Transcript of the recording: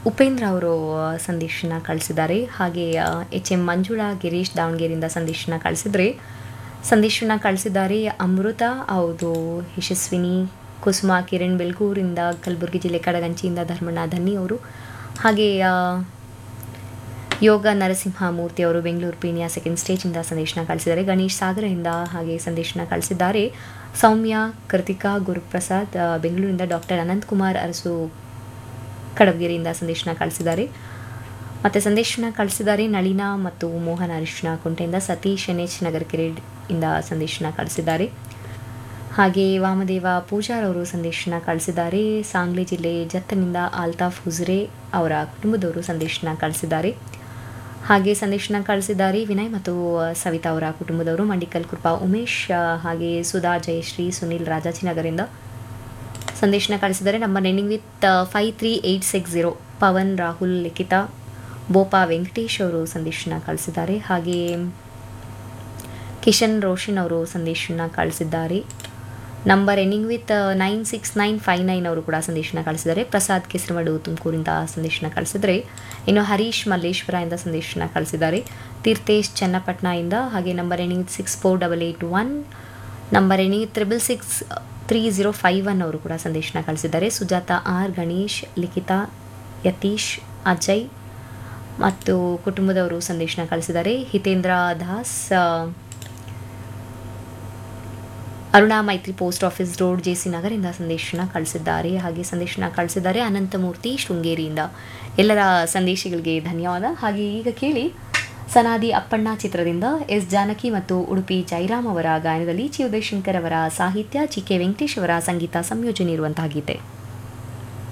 ಉಪೇಂದ್ರ ಅವರು ಆ, ಸಂದೇಶನ ಕಳಿಸಿದ್ದಾರೆ ಹಾಗೆ ಎಚ್ ಎಂ ಮಂಜುಳಾ ಗಿರೀಶ್ ದಾವಣಗೆರೆಯಿಂದ ಸಂದೇಶನ ಕಳಿಸಿದ್ರೆ ಸಂದೇಶನ ಕಳಿಸಿದ್ದಾರೆ ಅಮೃತ ಹೌದು ಯಶಸ್ವಿನಿ ಕುಸುಮ ಕಿರಣ್ ಬೆಲ್ಗೂರಿಂದ ಕಲಬುರಗಿ ಜಿಲ್ಲೆ ಕಡಗಂಚಿಯಿಂದ ಧರ್ಮಣ್ಣ ಧನ್ನಿ ಅವರು ಹಾಗೆ ಆ, ಯೋಗ ನರಸಿಂಹಮೂರ್ತಿ ಅವರು ಬೆಂಗಳೂರು ಪೀಣ್ಯ ಸೆಕೆಂಡ್ ಸ್ಟೇಜಿಂದ ಸಂದೇಶನ ಕಳಿಸಿದ್ದಾರೆ ಗಣೇಶ್ ಸಾಗರದಿಂದ ಹಾಗೆ ಸಂದೇಶನ ಕಳಿಸಿದ್ದಾರೆ ಸೌಮ್ಯ ಕೃತಿಕಾ ಗುರುಪ್ರಸಾದ್ ಆ, ಬೆಂಗಳೂರಿಂದ ಡಾಕ್ಟರ್ ಅನಂತಕುಮಾರ್ ಅರಸು ಕಡಬಗೆರೆಯಿಂದ ಸಂದೇಶನ ಕಳಿಸಿದ್ದಾರೆ ಮತ್ತು ಸಂದೇಶನ ಕಳಿಸಿದ್ದಾರೆ ನಳಿನಾ ಮತ್ತು ಮೋಹನ್ ಅರಿಶಿನ ಕುಂಟೆಯಿಂದ ಸತೀಶ್ ಎನ್ ಎಚ್ ನಗರಕೆರೆ ಇಂದ ಸಂದೇಶನ ಕಳಿಸಿದ್ದಾರೆ ಹಾಗೆ ವಾಮದೇವ ಪೂಜಾರ್ ಅವರು ಸಂದೇಶನ ಕಳಿಸಿದ್ದಾರೆ ಸಾಂಗ್ಲಿ ಜಿಲ್ಲೆ ಜತ್ತನಿಂದ ಆಲ್ತಾಫ್ ಹುಜ್ರೆ ಅವರ ಕುಟುಂಬದವರು ಸಂದೇಶನ ಕಳಿಸಿದ್ದಾರೆ ಹಾಗೆ ಸಂದೇಶನ ಕಳಿಸಿದ್ದಾರೆ ವಿನಯ್ ಮತ್ತು ಆ, ಸವಿತಾ ಅವರ ಕುಟುಂಬದವರು ಮಂಡಿಕಲ್ ಕೃಪಾ ಉಮೇಶ್ ಆ, ಹಾಗೆ ಸುಧಾ ಜಯಶ್ರೀ ಸುನಿಲ್ ರಾಜಾಜಿನಗರಿಂದ ಸಂದೇಶನ ಕಳಿಸಿದ್ದಾರೆ ನಮ್ಮ ending with five three eight six zero Pavan Rahul Likhitha Bopa Venkatesh ಅವರು ಸಂದೇಶನ ಕಳಿಸಿದ್ದಾರೆ ಹಾಗೆ ಕಿಶನ್ ರೋಷನ್ ಅವರು ಸಂದೇಶನ ಕಳಿಸಿದ್ದಾರೆ number ending with nine six nine five nine ಅವರು ಕೂಡ ಸಂದೇಶನ ಕಳಿಸಿದ್ದಾರೆ ಪ್ರಸಾದ್ ಕೆಸರಮಡು ತುಮಕೂರಿಂದ ಸಂದೇಶನ ಕಳಿಸಿದರೆ ಇನ್ನು ಹರೀಶ್ ಮಲ್ಲೇಶ್ವರ ಇಂದ ಸಂದೇಶನ ಕಳಿಸಿದ್ದಾರೆ ತೀರ್ಥೇಶ್ ಚನ್ನಪಟ್ಟಣ ಇಂದ ಹಾಗೆ number ending six four double eight one number ending triple six three zero five one ಅವರು ಕೂಡ ಸಂದೇಶನ ಕಳಿಸಿದ್ದಾರೆ ಸುಜಾತ ಆರ್ ಗಣೇಶ್ ಲಿಖಿತಾ ಯತೀಶ್ ಅಜಯ್ ಮತ್ತು ಕುಟುಂಬದವರು ಸಂದೇಶನ ಕಳಿಸಿದ್ದಾರೆ ಹಿತೇಂದ್ರ ದಾಸ್ ಆ, Aruna Maitri post office road J C ನಗರಿಂದ ಸಂದೇಶನ ಕಳಿಸಿದ್ದಾರೆ ಹಾಗೆ ಸಂದೇಶನ ಕಳಿಸಿದ್ದಾರೆ ಅನಂತಮೂರ್ತಿ ಶೃಂಗೇರಿಯಿಂದ ಎಲ್ಲರ ಸಂದೇಶಗಳಿಗೆ ಧನ್ಯವಾದ ಹಾಗೆ ಈಗ ಕೇಳಿ ಸನಾದಿ ಅಪ್ಪಣ್ಣ ಚಿತ್ರದಿಂದ ಎಸ್ ಜಾನಕಿ ಮತ್ತು ಉಡುಪಿ ಜೈರಾಮ್ ಅವರ ಗಾಯನದಲ್ಲಿ ಚಿ ಉದಯಶಂಕರ್ ಅವರ ಸಾಹಿತ್ಯ ಚಿ ಕೆ ವೆಂಕಟೇಶ್ ಅವರ ಸಂಗೀತ ಸಂಯೋಜನೆ ಇರುವಂತಹ ಗೀತೆ